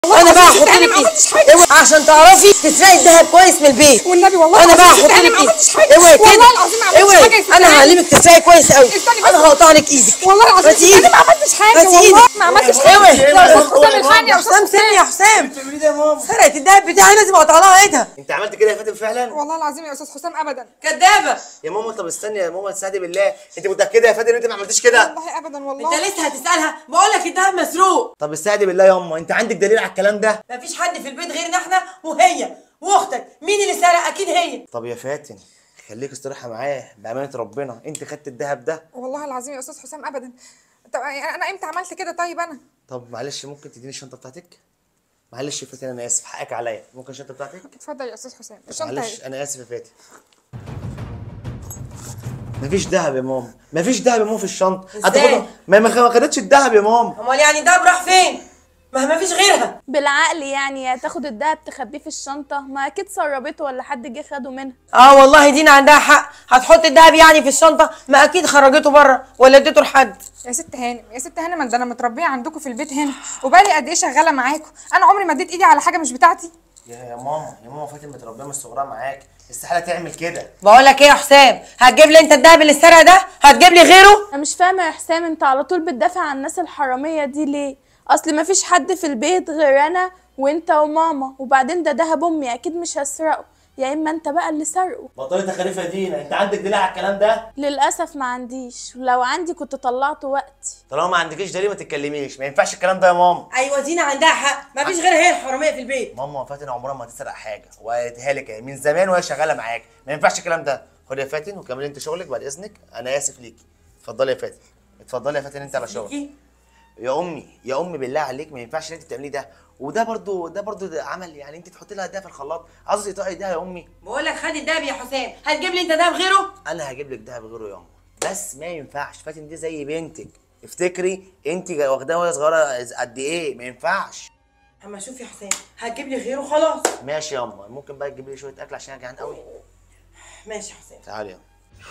انا بقى العظيم احط أنا لك ما ايه عملتش حاجة. اوعي عشان تعرفي تسرقي الذهب كويس من البيت والنبي والله انا بقى العظيم احط أنا لك ما ايه عملتش حاجة. اوعي كده والله العظيم ما عملتش اوعي حاجة يا ست انا هانم. هعلمك تسرقي كويس قوي استني بس. انا هقطع لك ايدك والله العظيم بس ايدك انا ما عملتش حاجه بس والله ايدك ما عملتش حاجه اوعي يا استاذ حسام الحقني يا استاذ حسام سيبني يا حسام بتعملي ده يا ماما سرقت الذهب بتاعي لازم اقطع لها ايدها انت عملت كده يا فاتن فعلا والله العظيم يا استاذ حسام ابدا كدابه يا ماما طب استني يا ماما تساعدي بالله انت متاكده يا فاتن ان انت ما عملتيش كده والله ابدا انت والله لسه هتسالها بقول لك الذهب مسروق طب استهدي بالله يا امه انت عندك دليل على الكلام ده مفيش حد في البيت غيرنا احنا وهي واختك مين اللي سرق اكيد هي طب يا فاتن خليك استراحه معايا بامانه ربنا انت خدت الذهب ده والله العظيم يا استاذ حسام ابدا طب يعني انا امتى عملت كده طيب انا طب معلش ممكن تديني الشنطه بتاعتك معلش يا فاتن انا اسف حقك عليا ممكن الشنطه بتاعتك اتفضل يا استاذ حسام الشنطه معلش اهي انا اسف يا فاتن مفيش دهب يا ماما مفيش دهب يا ماما في الشنطه ازاي؟ هتاخدها ما ما ما خدتش الدهب يا ماما امال يعني الذهب راح فين ما مفيش غيرها بالعقل يعني يا تاخد الدهب تخبيه في الشنطة ما أكيد سربته ولا حد جه خده منها اه والله دينا عندها حق هتحط الذهب يعني في الشنطه ما اكيد خرجته بره ولا اديته لحد يا ست هانم يا ست هانم ده انا متربيه عندكم في البيت هنا وبقالي قد ايه شغاله معاكم انا عمري ما اديت ايدي على حاجه مش بتاعتي يا يا ماما يا ماما فاتن متربيه من صغرها معاك استحاله تعمل كده بقول لك ايه يا حسام هتجيب لي انت الذهب اللي سرق ده هتجيب لي غيره أنا مش فاهمة يا حسام أنت على طول بتدافع عن الناس الحرامية دي ليه أصل ما فيش حد في البيت غير أنا وأنت وماما وبعدين ده دهب أمي أكيد مش هسرقه يا إما أنت بقى اللي سرقه بطلي تخاريف يا دينا انت عندك دليل على الكلام ده للأسف ما عنديش لو عندي كنت طلعته وقتي طالما ما عندكيش دليل ما تتكلميش ما ينفعش الكلام ده يا ماما ايوه دينا عندها حق مفيش غير هي الحراميه في البيت ماما فاتن عمرها ما هتسرق حاجه وقالتها لك اهي من زمان وهي شغاله معاك ما ينفعش الكلام ده خد يا فاتن وكملي انت شغلك بعد اذنك انا اسف ليكي اتفضلي يا فاتن اتفضلي يا فاتن انت على شغلك ليكي؟ يا امي يا امي بالله عليك ما ينفعش اللي انت بتعمليه ده وده برضو ده برضو ده عمل يعني انت تحطي لها ده في الخلاط عاوزه تقطعي ده يا امي بقول لك خد الذهب يا حسام هتجيب لي انت ذهب غيره انا هجيب لك دهب غيره يا امي بس ما ينفعش فاتن دي زي بنتك افتكري انت واخداها وهي صغيره قد ايه ما ينفعش اما شوف يا حسام هتجيب لي غيره خلاص ماشي يا امه ممكن بقى تجيب لي شويه اكل عشان انا جعان قوي ماشي يا حسام تعالي يا أمي.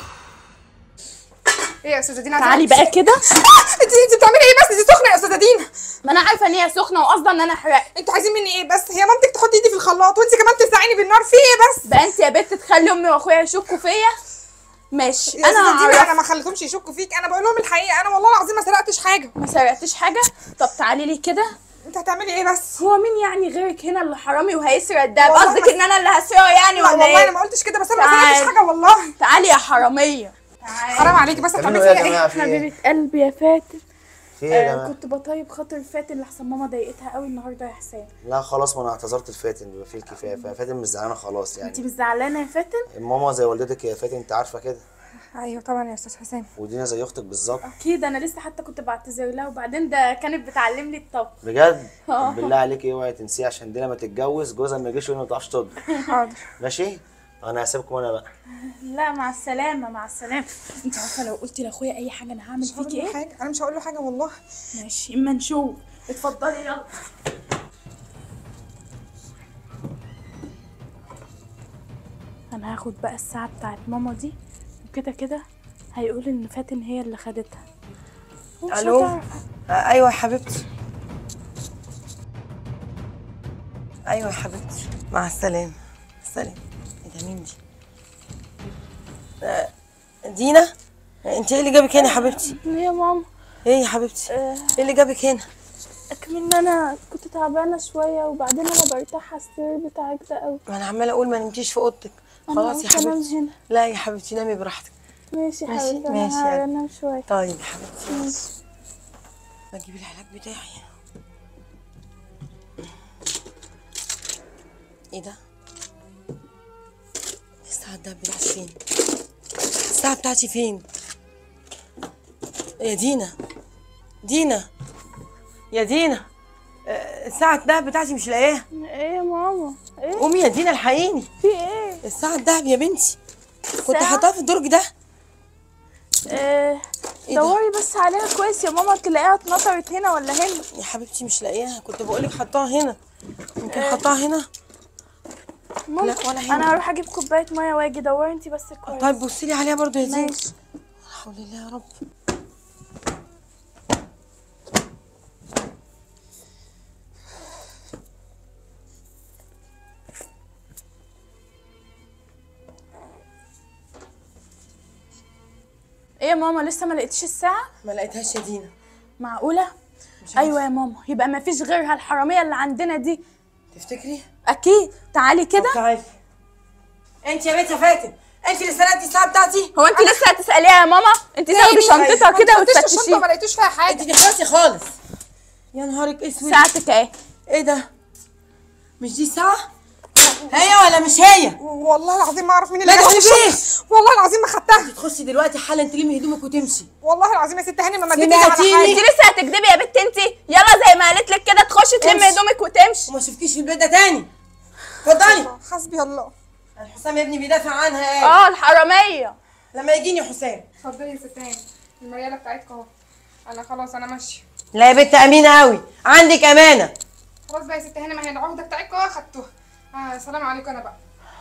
ايه يا استاذه دينا عايزة تعالي أعرف بقى كده انت انت بتعملي ايه بس دي سخنه يا استاذه دينا ما أنا عارفة إن هي سخنة وقصدي إن أنا أحرق انتوا عايزين مني ايه بس هي مامتك تحط ايدي في الخلاط وانت كمان تلسعيني بالنار في ايه بس بقى أنت يا بنت تخلي أمي وأخويا يشكوا فيا ماشي يا أنا استاذه دينا انا هعرف ما خليتهمش يشكوا فيك انا بقول لهم الحقيقه انا والله العظيم ما سرقتش حاجه ما سرقتش حاجة طب تعالي لي كده انت هتعملي ايه بس هو مين يعني غيرك هنا اللي حرامي وهيسرق الدهب والله قصدك ما- ان انا اللي هسرقه يعني لا ولا والله ايه انا ما قلتش كده بس انا ما تعال. سرقتش حاجه والله تعالي يا حراميه حرام عليكي بس هتعملي بتعملوا ايه فيا يا ايه جماعه في ايه حبيبه قلبي يا فاتن في ايه يا آه جماعه كنت بطيب خاطر فاتن لحسن ماما ضايقتها قوي النهارده يا حسام لا خلاص ما انا اعتذرت لفاتن بما فيه الكفايه فاتن مش زعلانه خلاص انت يعني مش زعلانه يا فاتن ماما زي والدتك يا فاتن انت عارفه كده ايوه طبعا يا استاذ حسام ودينا زي اختك بالظبط اكيد انا لسه حتى كنت بعتذر لها وبعدين ده كانت بتعلم لي الطبخ بجد آه. بالله عليك اوعي تنسيه عشان دينا ما تتجوز جوزها ما يجيش يقول ما تعرفش تطبخ حاضر ماشي انا هسيبكم انا بقى لا مع السلامه مع السلامه انت عارفه لو قلتي لاخويا اي حاجه انا هعمل مش هقول فيكي له ايه حاجه انا مش هقول له حاجه والله ماشي اما نشوف اتفضلي يلا انا هاخد بقى الساعه بتاعت ماما دي وكده كده هيقول ان فاتن هي اللي خدتها ومش الو هتعرف. آه، ايوه يا حبيبتي ايوه يا حبيبتي مع السلامه سلام ايه ده مين دي آه، دينا آه، انت ايه اللي جابك هنا يا حبيبتي ليه يا ماما ايه يا حبيبتي آه، ايه اللي جابك هنا اكمن انا كنت تعبانه شويه وبعدين انا برتاح على السرير بتاعك ده قوي ما انا عماله اقول ما نمتيش في اوضتك أنا خلاص يا قلت أنام حبيبتي هنا. لا يا حبيبتي نامي براحتك ماشي يا ماشي، حبيبتي ماشي انا يعني. هنام شويه طيب يا حبيبتي ماشي. ما تجيبي العلاج بتاعي ايه ده الساعة ده بتاعتي فين الساعة بتاعتي فين يا دينا دينا يا دينا آه، الساعة الدهب بتاعتي مش لاقياها ايه يا ماما ايه قومي يا دينا الحقيني في ايه الساعة الدهب يا بنتي كنت ساعة؟ حاطاها في الدرج ده آه إيه ده؟ دوري بس عليها كويس يا ماما تلاقيها اتنطرت هنا ولا هنا يا حبيبتي مش لاقياها كنت بقولك حطاها هنا يمكن حطاها هنا ممكن لا، ولا هنا. انا هروح اجيب كوبايه ميه واجي دوري انت بس كويس طيب بصي لي عليها برضو يا دينا ماشي لا حول الله يا رب يا ماما لسه ما لقيتيش الساعه ما لقيتهاش يا دينا معقوله ايوه يا ماما يبقى ما فيش غيرها الحراميه اللي عندنا دي تفتكري اكيد تعالي كده طب تعالي انت يا بنت يا فاتن انت اللي سرقتي الساعه بتاعتي هو انت لسه هتساليها يا ماما انت تاخدي شنطتها كده فتشت الشنطه وتفتشيها ما لقيتوش فيها حاجه انت تخلصي خالص يا نهارك اسود ساعتك اهي ايه ده مش دي الساعه هي ولا مش هي والله العظيم ما اعرف مين ما اللي خد تحلفيش. الشنطة. والله العظيم ما خدتها تخشي دلوقتي حالا تلمي هدومك وتمشي والله العظيم يا ست هاني ما مديت ايدي على سمعتيني؟ حاجه انت لسه هتكدبي يا بنت انت يلا زي ما قالت لك كده تخشي تلمي امشي. هدومك وتمشي وما شفتيش في البيت ده تاني اتفضلي حسبي الله حسام يا ابني بيدافع عنها ايه اه الحراميه لما يجيني حسام اتفضلي يا ست هاني المرياله بتاعتك اهو انا خلاص انا ماشيه لا يا بنت امينه قوي عندك امانه خلاص بقى يا ست هاني ما هي العهده بتاعتك اهو خدتوها آه سلام عليكم انا بقى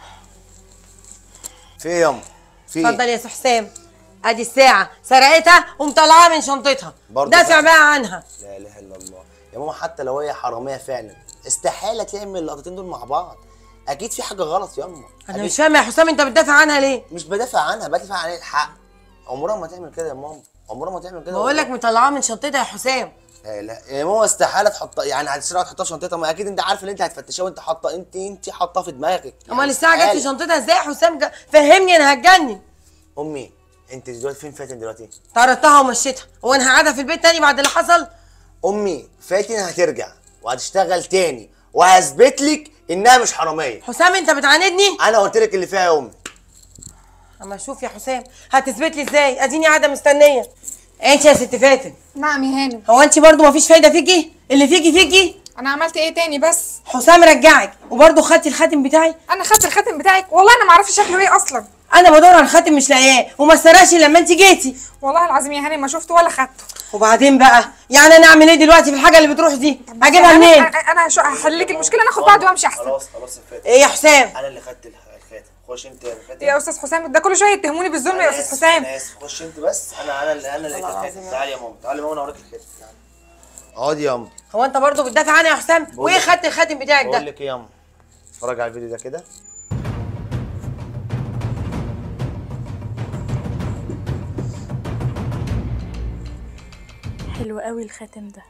في ايه ياما في اتفضل ايه يا سي حسام ادي الساعه سرقتها ومطلعاها من شنطتها برضه دافع فاكر. بقى عنها لا اله الا الله يا ماما حتى لو هي حراميه فعلا استحاله تعمل اللقطتين دول مع بعض اكيد في حاجه غلط ياما انا أكيد مش فاهمه يا حسام انت بتدافع عنها ليه مش بدافع عنها بدافع عن الحق عمرها ما تعمل كده يا ماما عمرها ما تعمل كده بقول لك والله. مطلعاها من شنطتها يا حسام لا لا يا ماما استحاله تحط يعني هتسرقها تحطها في شنطتها ما اكيد انت عارفه ان انت هتفتشها وانت حاطه انت انت حاطاها في دماغك يعني امال الساعه جت في استحالة. شنطتها ازاي يا حسام جا- فهمني انا هتجنن امي انت دلوقتي فين فاتن دلوقتي طردتها ومشيتها هو انا هقعدها في البيت تاني بعد اللي حصل امي فاتن هترجع وهتشتغل تاني وهثبت لك انها مش حراميه حسام انت بتعاندني انا قلت لك اللي فيها يا امي اما اشوف يا حسام هتثبت لي ازاي اديني قاعده مستنيه انت يا ست فاتن نعم يا هانم هو انت برضو مفيش فايده فيكي اللي فيكي فيكي انا عملت ايه تاني بس حسام رجعك وبرضو خدتي الخاتم بتاعي انا خدت الخاتم بتاعك والله انا ما اعرفش شكله ايه اصلا انا بدور على الخاتم مش لاقياه وما سرقش إلا لما انت جيتي والله العظيم يا هاني ما شفته ولا خدته وبعدين بقى يعني انا اعمل ايه دلوقتي في الحاجه اللي بتروح دي هجيبها أنا- منين انا انا هشو- هحل لك المشكله ناخد بعض وامشي احسن خلاص خلاص يا فاتن ايه يا حسام انا اللي خدت الخ- الخاتم خش انت يا فاتن يا استاذ حسام ده كل شويه يتهموني بالظلم يا أنا استاذ آسف، حسام انا اسف خش انت بس انا انا اللي انا اللي لقيت الخاتم تعالي يا ماما تعالي يا ماما انا اوريك الخاتم تعالي. اقعدي يا ماما هو انت برضو بتدافع عني يا حسام وايه لك- خدت الخاتم بتاعك بقول ده لك ايه يا ماما اتفرج على الفيديو ده كده حلو قوي الخاتم ده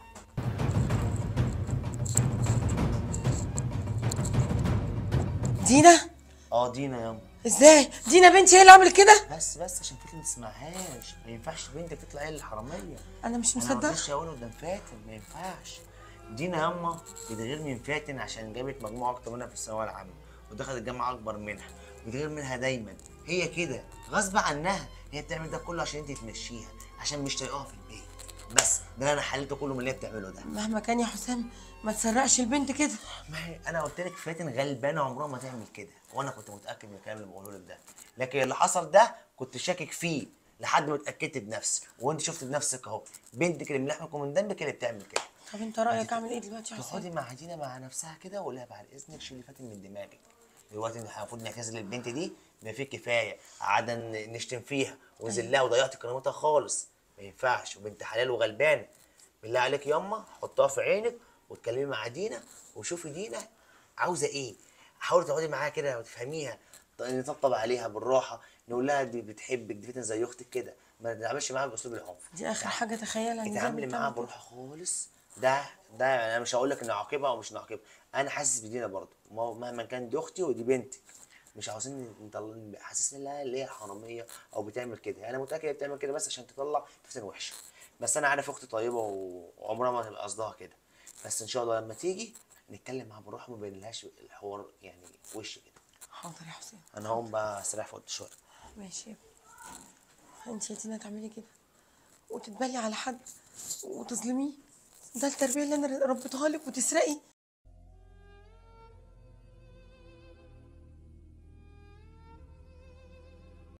دينا اه دينا يا ماما ازاي دينا بنتي هي اللي عملت كده بس بس عشان فاتن ما تسمعهاش ما ينفعش بنتك تطلع هي اللي حراميه انا مش انا ما مصدقه اقدرش اقول قدام فاتن ما ينفعش دينا ياما بتغير من فاتن عشان جابت مجموعه اكتر منها في الثانويه العامه ودخلت جامعه اكبر منها بتغير منها دايما هي كده غصب عنها هي بتعمل ده كله عشان انت تمشيها عشان مش طايقاها في البيت بس ده اللي انا حليته كله من اللي هي بتعمله ده مهما كان يا حسام ما تسرقش البنت كده ما هي انا قلت لك فاتن غلبانه عمرها ما تعمل كده وانا كنت متاكد من الكلام اللي بقوله لك ده لكن اللي حصل ده كنت شاكك فيه لحد ما اتاكدت بنفسي وانت شفت بنفسك اهو بنتك اللي من لحمكم من دمك اللي بتعمل كده طب انت رايك اعمل ايه دلوقتي يا حسام تقعدي مع دينا مع نفسها كده وقولها بعد اذنك شيلي فاتن من دماغك دلوقتي احنا المفروض نعتذر للبنت دي ما في كفايه قعدنا ن- نشتم فيها ونذلها وضيعت كرامتها خالص ما ينفعش وبنت حلال وغلبانه بالله عليك ياما حطها في عينك واتكلمي مع دينا وشوفي دينا عاوزه ايه حاولي تقعدي معاها كده وتفهميها ط- نطبطب عليها بالراحه نقول لها دي بتحبك دي فاتن زي اختك كده ما تتعاملش معاها باسلوب العنف دي اخر حاجه تخيلها ان اتعاملي زي معاها بتعمل بروحها خالص ده ده انا مش هقول لك ان اعاقبها او مش نعاقبها انا حاسس بدينا برضه ما هو مهما كان دي اختي ودي بنتك مش عاوزين نطلع حاسسني لها اللي هي حراميه او بتعمل كده انا متاكد هي بتعمل كده بس عشان تطلع فتن وحشه بس انا عارف اختي طيبه وعمرها ما هتبقى قصدها كده بس ان شاء الله لما تيجي نتكلم معاها بالراحه وما بينلهاش الحوار يعني وش كده حاضر يا حسام انا هقوم بقى استريح في اوضه الشغل ماشي انت يا دينا تعملي كده وتتبلي على حد وتظلميه ده التربيه اللي انا ربيتها لك وتسرقي